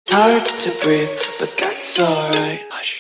Hard to breathe, but that's alright. Hush.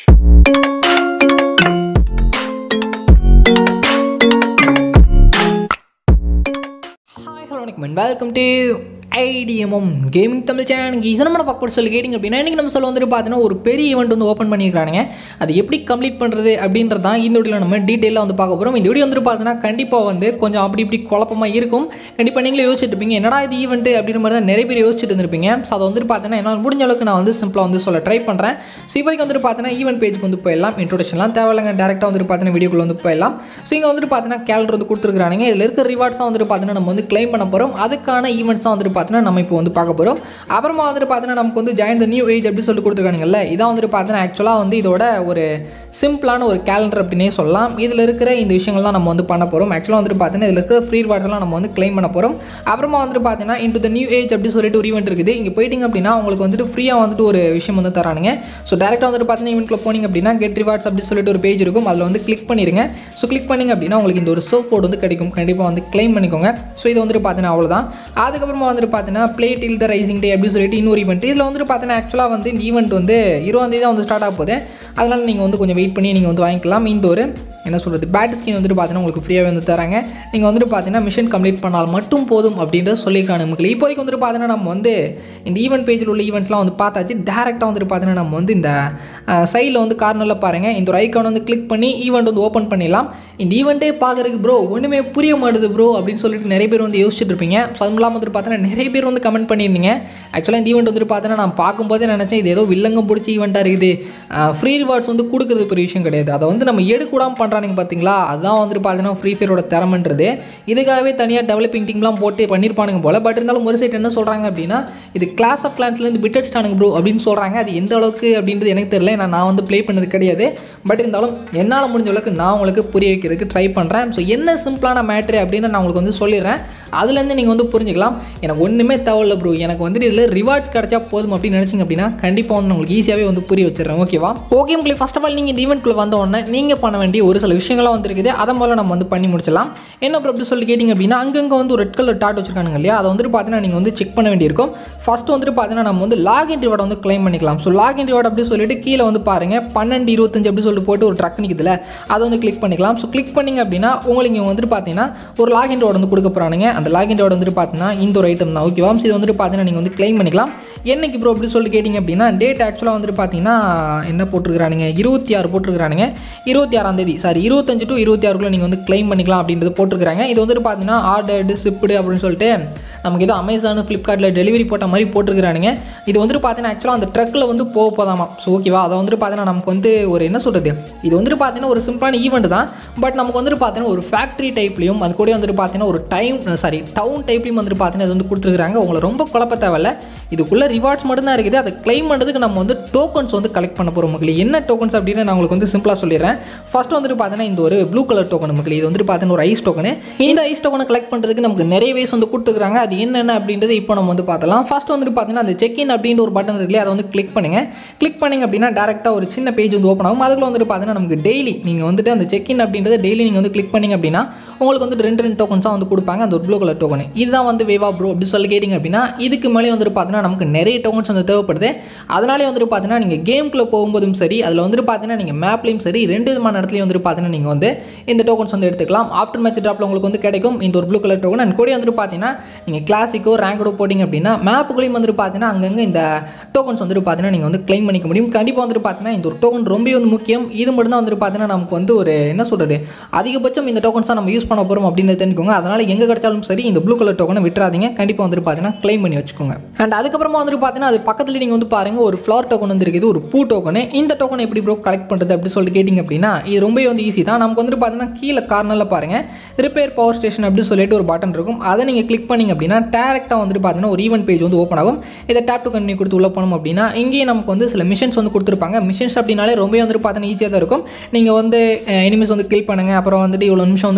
Hi hello வணக்கம் and welcome to IDMM gaming Tamil channel இசை நம்ம பார்க்க போட்டு சொல்லி கேட்டிங்க அப்படின்னா இன்றைக்கி நம்ம சொல்ல வந்துட்டு பார்த்தீங்கன்னா ஒரு பெரிய ஈவெண்ட் வந்து ஓப்பன் பண்ணியிருக்கானுங்க அது எப்படி கம்ப்ளீட் பண்ணுறது அப்படின்றது தான் இந்த வீடியோவில் நம்ம டீட்டெயிலாக வந்து பார்க்க போகிறோம் இந்த வீடியோ வந்து பார்த்தீங்கன்னா கண்டிப்பாக வந்து கொஞ்சம் அப்படி இப்படி குழப்பமாக இருக்கும் கண்டிப்பாக நீங்களே யோசிச்சுட்டு இருப்பீங்க என்னடா இது ஈவெண்ட் அப்படின்ற மாதிரி தான் நிறைய பேர் யோசிச்சுட்டு இருந்திருப்பீங்க ஸோ அதை வந்துட்டு பார்த்தீங்கன்னா என்னால் முடிஞ்ச அளவுக்கு நான் வந்து சிம்பிளாக வந்து சொல்ல ட்ரை பண்ணுறேன் ஸோ இப்போதைக்கு வந்துட்டு பார்த்தீங்கன்னா ஈவெண்ட் பேஜுக்கு வந்து போயிடலாம் இன்ட்ரோடக்ஷன்லாம் தேவையில்லைங்க டேரெக்டாக வந்துட்டு பார்த்தீங்கன்னா வீடியோக்குள்ள வந்து போயிடலாம் ஸோ இங்கே வந்துட்டு பார்த்தீங்கன்னா கேலண்டர் வந்து கொடுத்துருக்காங்க இதில் இருக்க ரிவார்ட்ஸ் தான் வந்துட்டு பார்த்தீங்கன்னா நம்ம வந்து க்ளைம் பண்ண போகிறோம் அதுக்கான ஈவெண்ட்ஸ் தான் வந்துட்டு பார்த்தீங்கன்னா நம்ம இப்போ வந்து பார்க்க போகிறோம் அப்புறமா வந்துட்டு பார்த்தீங்கன்னா நமக்கு வந்து ஜாயின் த நியூ ஏஜ் அப்படி சொல்லிட்டு கொடுத்துருக்கானுங்கல்ல இதான் வந்துட்டு பார்த்தீங்கன்னா ஆக்சுவலாக வந்து இதோட ஒரு சிம்பிளான ஒரு கேலண்டர் அப்படின்னே சொல்லலாம் இதில் இருக்கிற இந்த விஷயங்கள்லாம் நம்ம வந்து பண்ண போகிறோம் ஆக்சுவலாக வந்துட்டு பார்த்தீங்கன்னா இதில் இருக்கிற ஃப்ரீ ரிவார்ட்ஸ்லாம் நம்ம வந்து க்ளைம் பண்ண போகிறோம் அப்புறமா வந்துட்டு பார்த்தீங்கன்னா இன்டு த நியூ ஏஜ் அப்படி சொல்லிட்டு ஒரு ஈவெண்ட் இருக்குது இங்கே போயிட்டீங்க அப்படின்னா உங்களுக்கு வந்துட்டு ஃப்ரீயாக வந்துட்டு ஒரு விஷயம் வந்து தரானுங்க ஸோ டேரெக்டாக வந்துட்டு பார்த்தீங்கன்னா ஈவெண்ட்டில் போனீங்க அப்படின்னா கெட் ரிவார்ட்ஸ் அப்படி சொல்லிட்டு ஒரு பேஜ் இருக்கும் அதில் வந்து கிளிக் பண்ணிடுங்க ஸோ கிளிக் பண்ணிங்க அப்படின்னா உங்களுக்கு இந்த ஒரு சோப் போர்டு வந்து கிடைக்கும் கண்டிப்பாக வந்து க்ளைம் பண்ணிக்கோங்க ஸோ இது வந்துட்டு பார்த்தீங்கன்னா அவ்வளோதான் அதுக்கப்புறமா வந்துட்டு பார்த்தீங்கன்னா ப்ளே டில் த ரைசிங் டே அப்படின்னு சொல்லிட்டு இன்னொரு ஈவெண்ட் இதில் வந்துட்டு பார்த்தீங்கன்னா ஆக்சுவலாக வந்து இந்த ஈவெண்ட் வந்து இருபதாந்தேதி தான் வந்து ஸ்டார்ட் ஆக போகுது அதனால் நீங்கள் வந்து கொஞ்சம் வெயிட் பண்ணி நீங்கள் வந்து வாங்கிக்கலாம் இந்த ஒரு என்ன சொல்கிறது பேட் ஸ்கின் வந்துட்டு பார்த்தீங்கன்னா உங்களுக்கு ஃப்ரீயாகவே வந்து தராங்க நீங்கள் வந்துட்டு பார்த்தீங்கன்னா மிஷன் கம்ப்ளீட் பண்ணால் மட்டும் போதும் அப்படின்றத சொல்லியிருக்காங்க மக்கள் இப்போதைக்கு வந்துட்டு பார்த்தீங்கன்னா நம்ம வந்து இந்த ஈவெண்ட் பேஜில் உள்ள ஈவெண்ட்ஸ்லாம் வந்து பார்த்தாச்சு டேரெக்டாக வந்துட்டு பார்த்தீங்கன்னா நம்ம வந்து இந்த சைடில் வந்து கார்னரில் பாருங்கள் இந்த ஒரு ஐக்கான் வந்து கிளிக் பண்ணி ஈவெண்ட் வந்து ஓப்பன் பண்ணிடலாம் இந்த ஈவெண்ட்டே பார்க்குறதுக்கு ப்ரோ ஒன்றுமே புரிய மாட்டுது ப்ரோ அப்படின்னு சொல்லிட்டு நிறைய பேர் வந்து யோசிச்சுட்டு இருப்பீங்க ஸோ அதுவும் இல்லாமல் வந்துட்டு பார்த்தீங்கன்னா நிறைய பேர் வந்து கமெண்ட் பண்ணியிருந்தீங்க ஆக்சுவலாக இந்த ஈவெண்ட் வந்துட்டு பார்த்தீங்கன்னா நான் பார்க்கும்போதே நினச்சேன் இது ஏதோ வில்லங்கம் பிடிச்ச ஈவெண்ட்டாக இருக்குது ஃப்ரீ ரிவார்ட்ஸ் வந்து கொடுக்குறது பெரிய விஷயம் கிடையாது அதை வந்து நம்ம எடுக்கூடாமல் பண்ணுறானுங்க பார்த்தீங்களா அதுதான் வந்துட்டு பார்த்தீங்கன்னா ஃப்ரீ ஃபயரோட திறமன்றது இதுக்காகவே தனியாக டெவலப்பிங் டீம்லாம் போட்டு பண்ணியிருப்பானுங்க போல் பட் இருந்தாலும் ஒரு சைட் என்ன சொல்கிறாங்க அப்படின்னா இது கிளாஸ் ஆஃப் கிளான்ஸ்லேருந்து பிட் அடிச்சிட்டானுங்க ப்ரோ அப்படின்னு சொல்கிறாங்க அது எந்த அளவுக்கு அப்படின்றது எனக்கு தெரியல ஏன்னா நான் வந்து ப்ளே பண்ணது கிடையாது பட் இருந்தாலும் என்னால் முடிஞ்ச அளவுக்கு நான் உங்களுக்கு புரிய வைக்கிறதுக்கு ட்ரை பண்ணுறேன் ஸோ என்ன சிம்பிளான மேட்ரு அப்படின்னு நான் உங்களுக்கு வந்து சொல்லிடுறேன் அதுலேருந்து நீங்கள் வந்து புரிஞ்சுக்கலாம் எனக்கு ஒன்றுமே தேவையில்ல ப்ரோ எனக்கு வந்துட்டு இதில் ரிவார்ட்ஸ் கிடச்சா போதும் அப்படின்னு நினச்சிங்க அப்படின்னா கண்டிப்பாக வந்து உங்களுக்கு ஈஸியாகவே வந்து புரிய வச்சிடுறேன் ஓகேவா ஓகே உங்களுக்கு ஃபஸ்ட் ஆஃப் ஆல் நீங்கள் இந்த ஈவெண்ட்குள்ளே வந்த உடனே நீங்கள் பண்ண வேண்டிய ஒரு சில விஷயங்கள்லாம் வந்துருக்குது அதை முதல்ல நம்ம வந்து பண்ணி முடிச்சலாம் என்ன ப்ரோ அப்படி சொல்லி கேட்டிங்க அப்படின்னா அங்கங்கே வந்து ஒரு ரெட் கலர் டாட் வச்சிருக்கானுங்க இல்லையா அதை வந்துட்டு பார்த்தீங்கன்னா நீங்கள் வந்து செக் பண்ண வேண்டியிருக்கும் ஃபஸ்ட்டு வந்துட்டு பார்த்தீங்கன்னா நம்ம வந்து லாகின் ரிவார்டை வந்து க்ளைம் பண்ணிக்கலாம் ஸோ லாகின் ரிவார்டு அப்படி சொல்லிட்டு கீழே வந்து பாருங்கள் பன்னெண்டு இருபத்தஞ்சு அப்படி சொல்லிட்டு போட்டு ஒரு ட்ரக் நிற்குதுல அதை வந்து கிளிக் பண்ணிக்கலாம் ஸோ கிளிக் பண்ணிங்க அப்படின்னா உங்களுக்கு இங்கே வந்துட்டு பார்த்தீங்கன்னா ஒரு லாகின் ரிவார்டு வந்து கொடுக்க போகிறானுங்க அந்த லாகின் ரிவார்டு வந்துட்டு பார்த்தீங்கன்னா இந்த ஒரு ஐட்டம் தான் ஓகேவா ஸோ இது வந்துட்டு பார்த்தீங்கன்னா நீங்கள் வந்து க்ளைம் பண்ணிக்கலாம் என்னைக்கு ப்ரோ அப்படி சொல்லிட்டு கேட்டிங்க அப்படின்னா டேட் ஆக்சுவலாக வந்துட்டு பார்த்தீங்கன்னா என்ன போட்டிருக்கிறானுங்க இருபத்தி ஆறு போட்டிருக்கிறானுங்க இருபத்தி ஆறாம் தேதி சாரி இருபத்தஞ்சு டு இருபத்தி ஆறுக்குள்ளே நீங்கள் வந்து க்ளைம் பண்ணிக்கலாம் அப்படின்றது போட்டிருக்கிறாங்க இது வந்துட்டு பார்த்தீங்கன்னா ஆர்டர்டு ஷிப்டு அப்படின்னு சொல்லிட்டு நமக்கு ஏதோ அமேசான் ஃப்ளிப்கார்ட்டில் டெலிவரி போட்ட மாதிரி போட்டிருக்கிறானுங்க இது வந்துட்டு பார்த்தீங்கன்னா ஆக்சுவலாக அந்த ட்ரக்கில் வந்து போக போதாமா ஸோ ஓகேவா அதை வந்துட்டு பார்த்தீங்கன்னா நமக்கு வந்து ஒரு என்ன சொல்கிறது இது வந்துட்டு பார்த்தீங்கன்னா ஒரு சிம்பிளான ஈவெண்ட் தான் பட் நமக்கு வந்துட்டு பார்த்தீங்கன்னா ஒரு ஃபேக்ட்ரி டைப்லையும் அது கூட வந்துட்டு பார்த்தீங்கன்னா ஒரு டைம் சாரி டவுன் டைப்லையும் வந்துட்டு பார்த்தீங்கன்னா இது வந்து கொடுத்துருக்காங்க உங்களை ரொம்ப குழப்ப தேவையில்ல இதுக்குள்ளே ரிவார்ட்ஸ் மட்டும்தான் இருக்குது அதை க்ளைம் பண்ணுறதுக்கு நம்ம வந்து டோக்கன்ஸ் வந்து கலெக்ட் பண்ண போகிறோம் மக்களே என்ன டோக்கன்ஸ் அப்படின்னு நான் உங்களுக்கு வந்து சிம்பிளாக சொல்லிடுறேன் ஃபர்ஸ்ட் வந்துட்டு பார்த்தீங்கன்னா இந்த ஒரு ப்ளூ கலர் டோக்கன் மக்களே இது வந்துட்டு பார்த்தீங்கன்னா ஒரு ஐஸ் டோக்கனு இந்த ஐஸ் டோக்கனை கலெக்ட் பண்ணுறதுக்கு நமக்கு நிறைய வேஸ் வந்து கொடுத்துருக்காங்க அது என்னென்ன அப்படின்றது இப்போ நம்ம வந்து பார்த்தலாம் ஃபர்ஸ்ட் வந்துட்டு பார்த்தீங்கன்னா அந்த செக் இன் அப்படின்ற ஒரு பட்டன் இருக்குல்லையே அதை வந்து கிளிக் பண்ணுங்கள் கிளிக் பண்ணிங்க அப்படின்னா டேரெக்டாக ஒரு சின்ன பேஜ் வந்து ஓப்பன் ஆகும் அதுக்குள்ள வந்துட்டு பார்த்தீங்கன்னா நமக்கு டெய்லி நீங்கள் வந்துட்டு அந்த செக் இன் அப்படின்றத டெய்லி நீங்கள் வந்து கிளிக் பண்ணிங்க அப்படின்னா உங்களுக்கு வந்து ரெண்டு ரெண்டு டோக்கன்ஸாக வந்து கொடுப்பாங்க அந்த ஒரு ப்ளூ கலர் டோக்கன் இதுதான் வந்து வேவா ப்ரோ அப்படி சொல்லி கேட்டிங்க அப்படின்னா இதுக்கு மேலே வந்துட்டு பார்த்தீங்கன்னா நமக்கு நிறைய டோக்கன்ஸ் வந்து தேவைப்படுது அதனாலே வந்துட்டு பார்த்தீங்கன்னா நீங்கள் கேம்குள்ளே போகும்போதும் சரி அதில் வந்துட்டு பார்த்தீங்கன்னா நீங்கள் மேப்லையும் சரி ரெண்டு விதமான இடத்துலையும் வந்துட்டு பார்த்தீங்கன்னா நீங்கள் வந்து இந்த டோக்கன்ஸ் வந்து எடுத்துக்கலாம் ஆஃப்டர் மேட்ச் ட்ராப்பில் உங்களுக்கு வந்து கிடைக்கும் இந்த ஒரு ப்ளூ கலர் டோக்கன் அண்ட் கூட வந்துட்டு பார்த்தீங்கன்னா நீங்கள் கிளாசிக்கோ ரேங்கோட போட்டிங்க அப்படின்னா மேப்புக்குள்ளேயும் வந்துட்டு பார்த்தீங்கன்னா அங்கங்கே இந்த டோக்கன்ஸ் வந்துட்டு பார்த்தீங்கன்னா நீங்கள் வந்து க்ளைம் பண்ணிக்க முடியும் கண்டிப்பாக வந்துட்டு பார்த்தீங்கன்னா இந்த ஒரு டோக்கன் ரொம்ப வந்து முக்கியம் இது மட்டும் தான் வந்துட்டு பார்த்தீங்கன்னா நமக்கு வந்து ஒரு என்ன சொல்கிறது அதிகபட்சம் இந்த டோக்கன்ஸ் தான் நம்ம யூஸ் பண்ண போகிறோம் அப்படின்னு தெரிஞ்சுக்கோங்க அதனால் எங்கே கிடைச்சாலும் சரி இந்த ப்ளூ கலர் டோக்கனை விட்டுறாதீங்க கண்டிப்பாக வந்துட்டு பார்த்தீங்கன்னா க்ளைம் பண்ணி வச்சுக்கோங்க அண்ட் அதுக்கப்புறமா வந்துட்டு பார்த்தீங்கன்னா அது பக்கத்தில் நீங்கள் வந்து பாருங்கள் ஒரு ஃப்ளவர் டோக்கன் வந்து இருக்குது ஒரு பூ டோக்கனு இந்த டோக்கன் எப்படி ப்ரோ கலெக்ட் பண்ணுறது அப்படி சொல்லிட்டு கேட்டிங்க அப்படின்னா இது ரொம்பவே வந்து ஈஸி தான் நமக்கு வந்துட்டு பார்த்தீங்கன்னா கீழே கார்னரில் பாருங்கள் ரிப்பேர் பவர் ஸ்டேஷன் அப்படி சொல்லிட்டு ஒரு பட்டன் இருக்கும் அதை நீங்கள் கிளிக் பண்ணிங்க அப்படின்னா டேரெக்டாக வந்துட்டு பார்த்தீங்கன்னா ஒரு ஈவெண்ட் பேஜ் வந்து ஓப்பன் ஆகும் இதை டேப் டு கண்டினியூ கொடுத்து உள்ள போனோம் அப்படின்னா இங்கேயே நமக்கு வந்து சில மிஷன்ஸ் வந்து கொடுத்துருப்பாங்க மிஷன்ஸ் அப்படின்னாலே ரொம்ப வந்துட்டு பார்த்தீங்கன்னா ஈஸியாக தான் இருக்கும் நீங்கள் வந்து எனிமிஸ் வந்து கில் பண்ணுங்கள் அப்புறம் வந்துட்டு இவ்வளோ நிமிஷம் வந்து ப்ளே பண்ணுங்கள்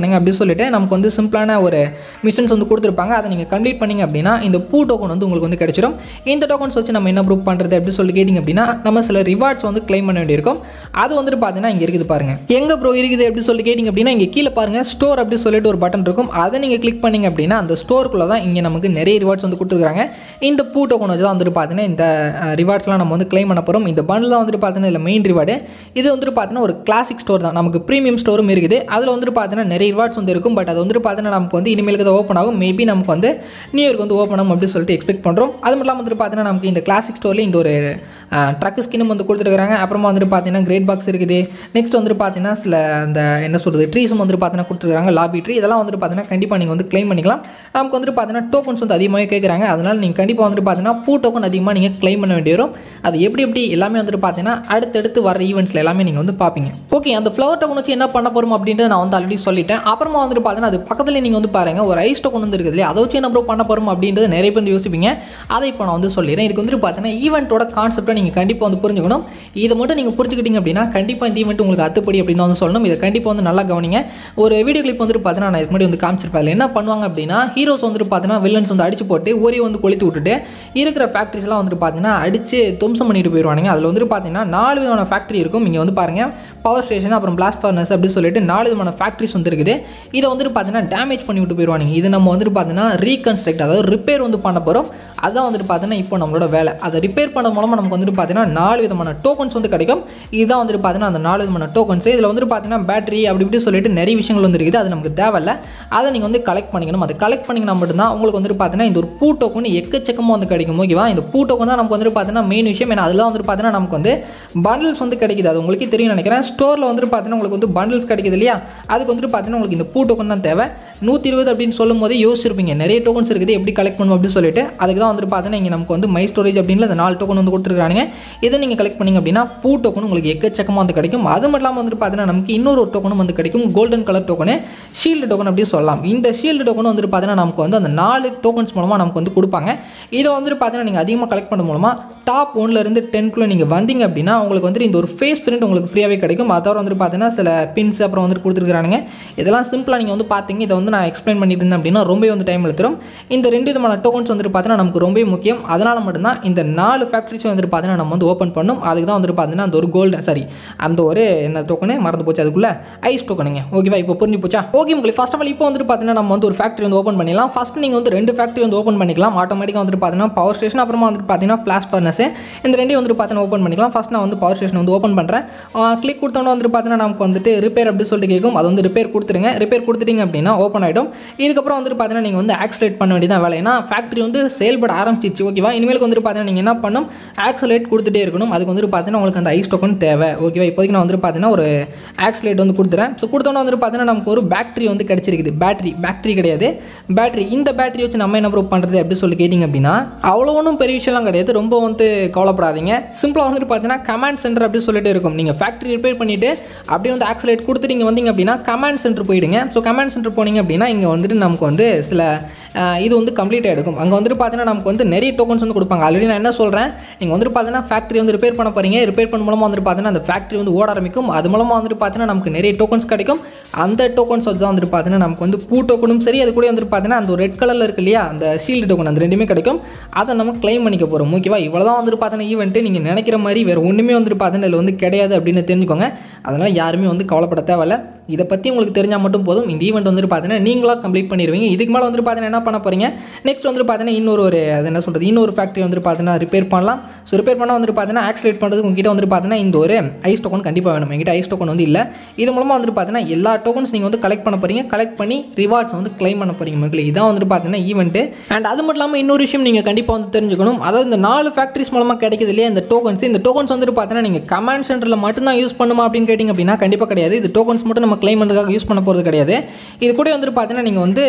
பண்ணுங்க அப்படின்னு சொல்லிட்டு நமக்கு வந்து சிம்பிளான ஒரு மிஷன்ஸ் வந்து கொடுத்துருப்பாங்க அதை நீங்கள் கம்ப்ளீட் பண்ணீங்க அப்படின்னா இந்த பூ டோக்கன் வந்து உங்களுக்கு வந்து கிடைச்சிடும் இந்த டோக்கன்ஸ் வச்சு நம்ம என்ன ப்ரூவ் பண்ணுறது அப்படின்னு சொல்லி கேட்டிங்க அப்படின்னா நம்ம சில ரிவார்ட்ஸ் வந்து க்ளைம் பண்ண வேண்டியிருக்கும் அது வந்துட்டு பார்த்தீங்கன்னா இங்கே இருக்குது பாருங்க எங்கே ப்ரோ இருக்குது அப்படி சொல்லி கேட்டிங்க அப்படின்னா இங்கே கீழே பாருங்க ஸ்டோர் அப்படி சொல்லிட்டு ஒரு பட்டன் இருக்கும் அதை நீங்கள் கிளிக் பண்ணீங்க அப்படின்னா அந்த ஸ்டோருக்குள்ளே தான் இங்கே நமக்கு நிறைய ரிவார்ட்ஸ் வந்து கொடுத்துருக்காங்க இந்த பூ டோக்கன் வச்சு தான் வந்துட்டு பார்த்தீங்கன்னா இந்த ரிவார்ட்ஸ்லாம் நம்ம வந்து க்ளைம் பண்ண போகிறோம் இந்த பண்டில் தான் வந்துட்டு பார்த்தீங்கன்னா இல்லை மெயின் ரிவார்டு இது வந்துட்டு பார்த்தீங்கன்னா ஒரு கிளாசிக் ஸ்டோர் தான் நமக்கு ப்ரீமியம் ஸ்டோரும் இருக்குது அதில் வந்துட்டு பார்த்தீங்கன்னா நிறைய ரிவார்ட்ஸ் வந்து இருக்கும் பட் அது வந்துட்டு பார்த்தீங்கன்னா நமக்கு வந்து இனிமேலுக்கு தான் ஓப்பன் ஆகும் மேபி நமக்கு வந்து நியூ இயர்க்கு வந்து ஓப்பன் ஆகும் அப்படின்னு சொல்லிட்டு எக்ஸ்பெக்ட் பண்ணுறோம் அது மட்டும் இல்லாமல் வந்துட்டு பார்த்தீங்கன்னா நமக்கு இந்த கிளாசிக் ஸ்டோரில் இந்த ஒரு ட்ரக் ஸ்கின்னும் வந்து கொடுத்துருக்காங்க அப்புறமா வந்துட்டு பார்த்தீங்கன்னா கிரேட் பாக்ஸ் இருக்குது நெக்ஸ்ட் வந்துட்டு பார்த்தீங்கன்னா சில அந்த என்ன சொல்கிறது ட்ரீஸும் வந்துட்டு பார்த்தீங்கன்னா கொடுத்துருக்காங்க லாபி ட்ரீ இதெல்லாம் வந்துட்டு பார்த்தீங்கன்னா கண்டிப்பாக நீங்கள் வந்து க்ளைம் பண்ணிக்கலாம் நமக்கு வந்துட்டு பார்த்தீங்கன்னா டோக்கன்ஸ் வந்து அதிகமாகவே கேட்குறாங்க அதனால் நீங்கள் கண்டிப்பாக வந்துட்டு பார்த்தீங்கன்னா பூ டோக்கன் அதிகமாக நீங்கள் க்ளைம் பண்ண வேண்டி வரும் அது எப்படி எப்படி எல்லாமே வந்துட்டு பார்த்தீங்கன்னா அடுத்தடுத்து வர ஈவெண்ட்ஸில் எல்லாமே நீங்கள் வந்து பார்ப்பீங்க ஓகே அந்த ஃப்ளவர் டோக்கன் வச்சு என்ன பண்ண போகிறோம் அப்படின்றத நான் வந்து ஆல்ரெடி சொல்லிட்டேன் அப்புறமா வந்துட்டு பார்த்தீங்கன்னா அது பக்கத்தில் நீங்கள் வந்து பாருங்கள் ஒரு ஐஸ் டோக்கன் வந்து இருக்குது இல்லையா அதை வச்சு என்ன ப்ரோ பண்ண போகிறோம் அப்படின்றது நிறைய பேர் வந்து யோசிப்பீங்க அதை இப்போ நான் வந்து சொல்லிடுறேன் இதுக்கு வந்துட்டு பார்த்தீங்கன்னா ஈவெண்ட்டோட கான்செப்ட்டை நீங்கள் கண்டிப்பாக வந்து புரிஞ்சுக்கணும் இதை மட்டும் நீங்கள் புரிஞ்சுக்கிட்டீங்க அப்படின்னா கண்டிப்பாக இந்த ஈவெண்ட் உங்களுக்கு அத்துப்படி அப்படின்னு தான் வந்து சொல்லணும் இதை கண்டிப்பாக வந்து நல்லா கவனிங்க ஒரு வீடியோ கிளிப் வந்துட்டு பார்த்தீங்கன்னா நான் இதுக்கு முன்னாடி வந்து காமிச்சிருப்பேன் அதில் என்ன பண்ணுவாங்க அப்படின்னா ஹீரோஸ் வந்துட்டு பார்த்தீங்கன்னா வில்லன்ஸ் வந்து அடிச்சு போட்டு ஒரே வந்து கொளுத்து விட்டுட்டு இருக்கிற ஃபேக்ட்ரிஸ்லாம் வந்துட்டு பார்த்தீங்கன்னா அடிச்சு துவம்சம் பண்ணிட்டு போயிடுவானுங்க அதில் வந்துட்டு பார்த்தீங்கன்னா நாலு விதமான ஃபேக்ட்ரி இருக்கும் இங்கே வந்து பாருங்கள் பவர் ஸ்டேஷன் அப்புறம் பிளாஸ்ட் ஃபர்னஸ் அப்படி சொல்லிட்டு நாலு விதமான ஃபேக்ட்ரிஸ் வந்து இருக்குது இதை வந்துட்டு பார்த்தீங்கன்னா டேமேஜ் பண்ணி விட்டு போயிடுவானுங்க இது நம்ம வந்துட்டு பார்த்தீங்கன்னா ரீகன்ஸ்ட்ரக்ட் அதாவது ரிப்பேர் வந்து பண்ண போகிறோம் அதான் வந்துட்டு பார்த்தீங்கன்னா இப்போ நம்மளோட வேலை அதை ரிப்பேர் பண்ண மூலமாக நமக்கு வந்துட்டு பார்த்தீங்கன்னா நாலு விதமான டோக்கன்ஸ் வந்து கிடைக்கும் இதுதான் வந்துட்டு பார்த்தீங்கன்னா அந்த நாலு விதமான டோக்கன்ஸ் இதில் வந்துட்டு பார்த்தீங்கன்னா பேட்டரி அப்படி இப்படி சொல்லிட்டு நிறைய விஷயங்கள் வந்து இருக்குது அது நமக்கு தேவையில்ல அதை நீங்கள் வந்து கலெக்ட் பண்ணிக்கணும் அதை கலெக்ட் பண்ணிங்கன்னா மட்டும்தான் உங்களுக்கு வந்துட்டு பார்த்தீங்கன்னா இந்த ஒரு பூ டோக்கன் எக்கச்சக்கமாக வந்து கிடைக்கும் ஓகேவா இந்த பூ டோக்கன் தான் நமக்கு வந்துட்டு பார்த்தீங்கன்னா மெயின் விஷயம் ஏன்னா அதெல்லாம் வந்துட்டு பார்த்தீங்கன்னா நமக்கு வந்து பண்டில்ஸ் வந்து கிடைக்குது அது உங்களுக்கே தெரியும் நினைக்கிறேன் ஸ்டோரில் வந்துட்டு பார்த்தீங்கன்னா உங்களுக்கு வந்து பண்டில்ஸ் கிடைக்குது இல்லையா அதுக்கு வந்துட்டு பார்த்தீங்கன்னா உங்களுக்கு இந்த பூ டோக்கன் தான் தேவை நூற்றி இருபது அப்படின்னு சொல்லும் போது யோசிச்சிருப்பீங்க நிறைய டோக்கன்ஸ் இருக்குது எப்படி கலெக்ட் பண்ணுவோம் அப்படின்னு சொல்லிட்டு அதுக்கு தான் வந்துட்டு பார்த்தீங்கன்னா இங்கே நமக்கு வந்து மை ஸ்டோரேஜ் அப்படின்னு அந்த நாலு டோக்கன் வந்து கொடுத்துருக்காங்க இதை நீங்கள் கலெக்ட் பண்ணிங்க அப்படின்னா பூ டோக்கன் உங்களுக்கு எக்கச்சக்கமாக வந்து கிடைக்கும் அது மட்டும் இல்லாமல் வந்துட்டு பார்த்தீங்கன்னா நமக்கு இன்னொரு ஒரு டோக்கனும் வந்து கிடைக்கும் golden colour token shield token அப்படின்னு சொல்லலாம் இந்த ஷீல்டு டோக்கன் வந்துட்டு பார்த்தீங்கன்னா நமக்கு வந்து அந்த நாலு டோக்கன்ஸ் மூலமாக நமக்கு வந்து கொடுப்பாங்க இதை வந்துட்டு பார்த்தீங்கன்னா நீங்கள் அதிகமாக கலெக்ட் பண்ண மூலமாக டாப் ஒன்லேருந்து டென்க்குள்ளே நீங்கள் வந்தீங்க அப்படின்னா உங்களுக்கு வந்துட்டு இந்த ஒரு ஃபேஸ் பிரிண்ட் உங்களுக்கு ஃப்ரீயாகவே கிடைக்கும் அதை தவிர வந்துட்டு பார்த்தீங்கன்னா சில பின்ஸ் அப்புறம் வந்துட்டு கொடுத்துருக்கானுங்க இதெல்லாம் சிம்பிளாக நீங்கள் வந்து பார்த்தீங்க இதை வந்து நான் எக்ஸ்பிளைன் பண்ணிட்டு இருந்தேன் அப்படின்னா ரொம்ப வந்து டைம் எடுத்துரும் இந்த ரெண்டு விதமான டோக்கன்ஸ் வந்துட்டு பார்த்தீங்கன்னா நமக்கு ரொம்ப முக்கியம் அதனால் மட்டும்தான் இந்த நாலு ஃபேக்ட்ரிஸ் வந்துட்டு பார்த்தீங்கன்னா நம்ம வந்து ஓப்பன் பண்ணும் அதுக்கு தான் வந்துட்டு பார்த்தீங்கன்னா அந்த ஒரு கோல்டு சாரி அந்த ஒரு என்ன டோக்கனு மறந்து போச்சு அதுக்குள்ளே ஐஸ் டோக்கனுங்க ஓகேவா இப்போ புரிஞ்சு போச்சா ஓகே உங்களுக்கு ஃபர்ஸ்ட் ஆஃப் ஆல் இப்போ வந்துட்டு பார்த்தீங்கன்னா நம்ம வந்து ஒரு ஃபேக்ட்ரி வந்து ஓப்பன் பண்ணிடலாம் ஃபஸ்ட் நீங்கள் வந்து ரெண்டு ஃபேக்ட்ரி வந்து ஓப்பன் பண்ணிக்கலாம் ஆட்டோமேட்டிக்காக வந்துட்டு பார்த்தீங்கன்னா பவர் ஸ்டேஷன் அப்புறமா வந்துட்டு பார்த்தீங்கன்னா ஃப்ளாஷ் ஃபர்னஸ் இந்த ரெண்டையும் வந்துட்டு பார்த்தீங்கன்னா ஓப்பன் பண்ணிக்கலாம் ஃபஸ்ட் நான் வந்து பவர் ஸ்டேஷன் வந்து ஓப்பன் பண்ணுறேன் கிளிக் கொடுத்தோன்னே வந்துட்டு பார்த்தீங்கன்னா நமக்கு வந்துட்டு ரிப்பேர் அப்படி சொல்லிட்டு கேட்கும் அது வந்து ரிப்பேர் கொடுத்துருங்க ரிப்பேர் கொடுத்துட்டீங்க அப்படின்னா ஓப்பன் ஆகிடும் இதுக்கப்புறம் வந்துட்டு பார்த்தீங்கன்னா நீங்கள் வந்து ஆக்சலேட் பண்ண வேண்டியதான் வேலை ஏன்னா ஃபேக்ட்ரி வந்து செயல்பட ஆரம்பிச்சிச்சு ஓகேவா இனிமேலுக்கு வந்துட்டு பார்த்தீங்கன்னா நீங்கள் என்ன பண்ணும் ஆக்சலேட் கொடுத்துட்டே இருக்கணும் அதுக்கு வந்துட்டு பார்த்தீங்கன்னா உங்களுக்கு அந்த ஐஸ் டோக்கன் தேவை ஓகேவா இப்போதைக்கு நான் வந்துட்டு பார்த்தீங்கன்னா ஒரு ஆக்சலேட் வந்து கொடுத்துறேன் ஸோ கொடுத்தோன்னே வந்துட்டு பார்த்தீங்கன்னா நமக்கு ஒரு பேட்டரி வந்து கிடச்சிருக்குது பேட்டரி பேட்டரி கிடையாது பேட்டரி இந்த பேட்டரி வச்சு நம்ம என்ன ப்ரூவ் பண்ணுறது அப்படி சொல்லி கேட்டிங்க அப்படின்னா அவ்வளோ ஒன்றும் பெரிய விஷயம்லாம் கிடையாது ரொம்ப வந்து கவலைப்படாதீங்க சிம்பிளாக வந்துட்டு பார்த்தீங்கன்னா கமாண்ட் சென்டர் அப்படி சொல்லிட்டு இருக்கும் நீங்கள் ஃபேக்ட்ரி ரிப்பேர் பண்ணிவிட்டு அப்படியே வந்து ஆக்சலேட் கொடுத்துட்டு இங்கே வந்தீங்க அப்படின்னா கமாண்ட் சென்டர் போயிடுங்க ஸோ கமாண்ட் சென்டர் போனீங்க அப்படின்னா இங்கே வந்துட்டு நமக்கு வந்து சில அஹ், இது வந்து கம்ப்ளீட் ஆகிடும் அங்கே வந்துட்டு பார்த்தீங்கன்னா நமக்கு வந்து நிறைய டோக்கன்ஸ் வந்து கொடுப்பாங்க ஆல்ரெடி நான் என்ன சொல்கிறேன் நீங்கள் வந்துட்டு பார்த்தீங்கன்னா ஃபேக்ட்ரி வந்து ரிப்பேர் பண்ண போகிறீங்க ரிப்பேர் பண்ண மூலமாக வந்துட்டு பார்த்தீங்கன்னா அந்த ஃபேக்ட்ரி வந்து ஓட ஆரம்பிக்கும் அது மூலமாக வந்துட்டு பார்த்தீங்கன்னா நமக்கு நிறைய டோக்கன்ஸ் கிடைக்கும் அந்த டோக்கன்ஸ் வச்சு தான் வந்துட்டு பார்த்தீங்கன்னா நமக்கு வந்து பூ டோக்கனும் சரி அது கூட வந்துட்டு பார்த்தீங்கன்னா அந்த ரெட் கலரில் இருக்கு இல்லையா அந்த ஷீல்டு டோக்கன் அந்த ரெண்டுமே கிடைக்கும் அதை நம்ம க்ளைம் பண்ணிக்க போகிறோம் ஓகேவா இவ்வளோ தான் வந்துட்டு பார்த்தீங்கன்னா ஈவெண்ட்டு நீங்கள் நினைக்கிற மாதிரி வேறு ஒன்றுமே வந்துட்டு பார்த்தீங்கன்னா இதில் வந்து கிடையாது அப்படின்னு தெரிஞ்சுக்கோங்க அதனால் யாருமே வந்து கவலைப்பட தேவையில்ல இதை பற்றி உங்களுக்கு தெரிஞ்சால் மட்டும் போதும் இந்த ஈவெண்ட் வந்துட்டு பார்த்தீங்கன்னா நீங்களாக கம்ப்ளீட் பண்ணிடுவீங்க இதுக்கு மேலே வந்துட்டு பார்த்தீங்கன்னா என்ன பண்ண போகிறீங்க நெக்ஸ்ட் வந்துட்டு பார்த்தீங்கன்னா இன்னொரு ஒரு அது என்ன சொல்கிறது இன்னொரு ஃபேக்ட்ரி வந்துட்டு பார்த்தீங்கன்னா ரிப்பேர் பண்ணலாம் ஸோ ரிப்பேர் பண்ணால் வந்துட்டு பார்த்தீங்கன்னா ஆக்சிலேட் பண்ணுறதுக்கு உங்ககிட்ட வந்துட்டு பார்த்தீங்கன்னா இந்த ஒரு ஐஸ் டோக்கன் கண்டிப்பாக வேணும் எங்கிட்ட ஐஸ் டோக்கன் வந்து இல்லை இது மூலமாக வந்துட்டு பார்த்தீங்கன்னா எல்லா டோக்கன்ஸ் நீங்கள் வந்து கலெக்ட் பண்ண போகிறீங்க கலெக்ட் பண்ணி ரிவார்ட்ஸ் வந்து க்ளைம் பண்ண போகிறீங்க மக்களே இதான் வந்துட்டு பார்த்தீங்கன்னா ஈவெண்ட்டு அண்ட் அது மட்டும் இல்லாமல் இன்னொரு விஷயம் நீங்கள் கண்டிப்பாக வந்து தெரிஞ்சுக்கணும் அதாவது இந்த நாலு ஃபேக்ட்ரிஸ் மூலமாக கிடைக்குது இல்லையா இந்த டோக்கன்ஸ் இந்த டோக்கன்ஸ் வந்துட்டு பார்த்தீங்கன்னா நீங்கள் கமாண்ட் சென்டரில் மட்டும்தான் யூஸ் பண்ணுமா அப்படின்னு கேட்டிங்க அப்படின்னா கண்டிப்பாக கிடையாது இது டோக்கன்ஸ் மட்டும் நம்ம க்ளைம் பண்ணுறதுக்காக யூஸ் பண்ண போகிறது கிடையாது இது கூட வந்துட்டு பார்த்தீங்கன்னா நீங்கள் வந்து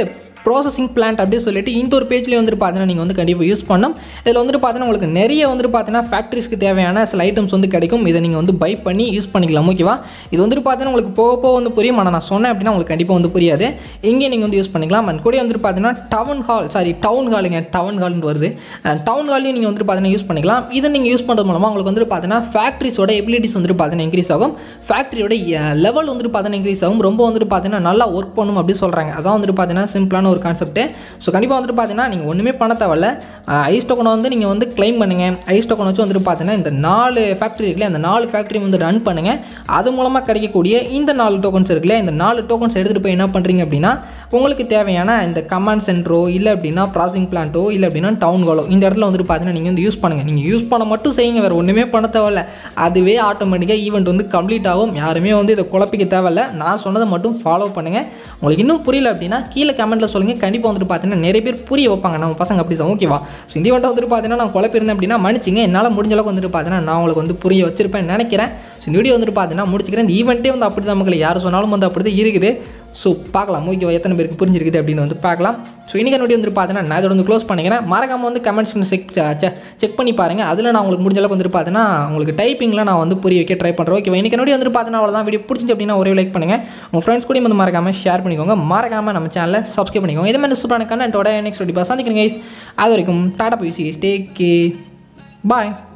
ப்ராசஸிங் பிளான்ட் அப்படியே சொல்லிட்டு இந்த ஒரு பேஜ்லேயே வந்துட்டு பார்த்தீங்கன்னா நீங்கள் வந்து கண்டிப்பாக யூஸ் பண்ணணும் இதில் வந்துட்டு பார்த்தீங்கன்னா உங்களுக்கு நிறைய வந்துட்டு பார்த்தீங்கன்னா ஃபேக்ட்ரிஸ்க்கு தேவையான சில ஐட்டம்ஸ் வந்து கிடைக்கும் இதை நீங்கள் வந்து பை பண்ணி யூஸ் பண்ணிக்கலாம் ஓகேவா இது வந்துட்டு பார்த்தீங்கன்னா உங்களுக்கு போக போக வந்து புரியும் ஆனால் நான் சொன்னேன் அப்படின்னா உங்களுக்கு கண்டிப்பாக வந்து புரியாது இங்கே நீங்கள் வந்து யூஸ் பண்ணிக்கலாம் அண்ட் கூட வந்துட்டு பார்த்தீங்கன்னா டவுன் ஹால் சாரி டவுன் ஹாலுங்க டவுன் ஹால்னு வருது டவுன் ஹாலையும் நீங்கள் வந்துட்டு பார்த்தீங்கன்னா யூஸ் பண்ணிக்கலாம் இதை நீங்கள் யூஸ் பண்ணுறது மூலமாக உங்களுக்கு வந்துட்டு பார்த்தீங்கன்னா ஃபேக்ட்ரிஸோட எபிலிட்டிஸ் வந்துட்டு பார்த்தீங்கன்னா இன்க்ரீஸ் ஆகும் ஃபேக்ட்ரியோட லெவல் வந்துட்டு பார்த்தீங்கன்னா இன்க்ரீஸ் ஆகும் ரொம்ப வந்துட்டு பார்த்தீங்கன்னா நல்லா ஒர்க் பண்ணும் அப்படி சொல்கிறாங்க அதான் வந்துட்டு பார்த்தீங்கன்னா சிம்பிளான ஒரு கான்செப்ட் ஸோ கண்டிப்பாக வந்துட்டு பார்த்தீங்கன்னா நீங்கள் ஒன்றுமே பண்ண தேவையில்ல ஐஸ் டோக்கனை வந்து நீங்கள் வந்து க்ளைம் பண்ணுங்கள் ஐஸ் டோக்கன் வச்சு வந்துட்டு பார்த்தீங்கன்னா இந்த நாலு ஃபேக்ட்ரி இருக்குல்ல அந்த நாலு ஃபேக்ட்ரி வந்து ரன் பண்ணுங்கள் அது மூலமாக கிடைக்கக்கூடிய இந்த நாலு டோக்கன்ஸ் இருக்குல்ல இந்த நாலு டோக்கன்ஸ் எடுத்துகிட்டு போய் என்ன பண்ணுறீங்க அப்படின்னா உங்களுக்கு தேவையான இந்த கமாண்ட் சென்டரோ இல்லை அப்படின்னா ப்ராசஸிங் பிளான்ட்டோ இல்லை அப்படின்னா டவுன் ஹாலோ இந்த இடத்துல வந்துட்டு பார்த்தீங்கன்னா நீங்கள் வந்து யூஸ் பண்ணுங்கள் நீங்கள் யூஸ் பண்ண மட்டும் செய்யுங்க வேறு ஒன்றுமே பண்ண தேவையில்ல அதுவே ஆட்டோமேட்டிக்காக ஈவெண்ட் வந்து கம்ப்ளீட் ஆகும் யாருமே வந்து இதை குழப்பிக்க தேவையில்ல நான் சொன்னதை மட்டும் ஃபாலோ பண்ணுங்கள் உங்களுக்கு இன்னும் புரியல அப்படின்னா கீழே கமெண்ட்டில் சொல்லுங்கள் கண்டிப்பாக வந்துட்டு பார்த்தீங்கன்னா நிறைய பேர் புரிய வைப்பாங்க நம்ம பசங்க அப்படி தான் ஓகேவா ஸோ இந்த ஈவெண்ட்டை வந்துட்டு பார்த்தீங்கன்னா நான் குழப்பிருந்தேன் அப்படின்னா மன்னிச்சிங்க என்னால் முடிஞ்ச அளவுக்கு வந்துட்டு பார்த்தீங்கன்னா நான் உங்களுக்கு வந்து புரிய வச்சிருப்பேன் நினைக்கிறேன் ஸோ இந்த வீடியோ வந்துட்டு பார்த்தீங்கன்னா முடிச்சுக்கிறேன் இந்த ஈவெண்ட்டே வந்து அப்படி தான் மக்களை யார் சொன்னாலும் வந்து அப்படி தான் இருக்குது ஸோ பார்க்கலாம் ஓகேவா எத்தனை பேருக்கு புரிஞ்சிருக்குது அப்படின்னு வந்து பார்க்கலாம் ஸோ இன்றைக்கி வீடியோ வந்து பார்த்தீங்கன்னா நான் இதோட வந்து க்ளோஸ் பண்ணிக்கிறேன் மறக்காமல் வந்து கமெண்ட்ஸ் செக் செக் பண்ணி பாருங்கள் அதில் நான் உங்களுக்கு முடிஞ்ச அளவுக்கு வந்துட்டு பார்த்தீங்கன்னா உங்களுக்கு டைப்பிங்கில் நான் வந்து புரிய வைக்க ட்ரை பண்ணுறேன் ஓகேவா இன்றைக்கி வீடியோ வந்து பார்த்தீங்கன்னா அவ்வளோதான் வீடியோ பிடிச்சி அப்படின்னா ஒரே லைக் பண்ணுங்கள் உங்கள் ஃப்ரெண்ட்ஸ் கூட வந்து மறக்காமல் ஷேர் பண்ணிக்கோங்க மறக்காமல் நம்ம சேனலை சப்ஸ்கிரைப் பண்ணிக்கோங்க இதே மாதிரி சூப்பரான கண்டென்ட்டோட நெக்ஸ்ட் வீடியோ சந்திக்கிறேன் கைஸ் அது வரைக்கும் டாடா போய் டேக் கே பாய்